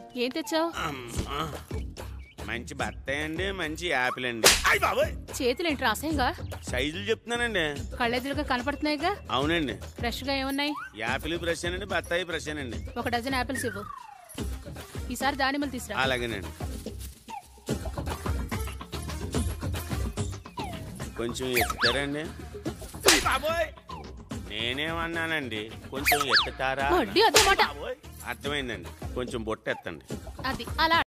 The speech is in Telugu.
ఏం తెచ్చావు అమ్మా. మంచి బత్తాయి అండి మంచి యాపిల్ అండి అయ్య బాబోయ్ చేతులు ఏంటి అసహ్యంగా సైజులు చెప్తున్నానండి కళ్ళెదురుగా కనపడుతున్నాయిగా అవునండి ఫ్రెష్ గా ఏమున్నాయి యాపిల్ బ్రష్ అండి బత్తాయి బ్రష్ అండి ఒక డజన్ యాపిల్స్ ఇవ్వు ఈసారి దానిమ్మలు తీసురా అలాగేనండి కొంచెం ఎత్తుతారండి అయ్ బాబోయ్ నేనేమన్నానండి కొంచెం ఎత్తుతారా వడ్డీ అదే మాట బాబోయ్ అర్థమైందండి కొంచెం బొట్టు ఎత్తండి అది అలా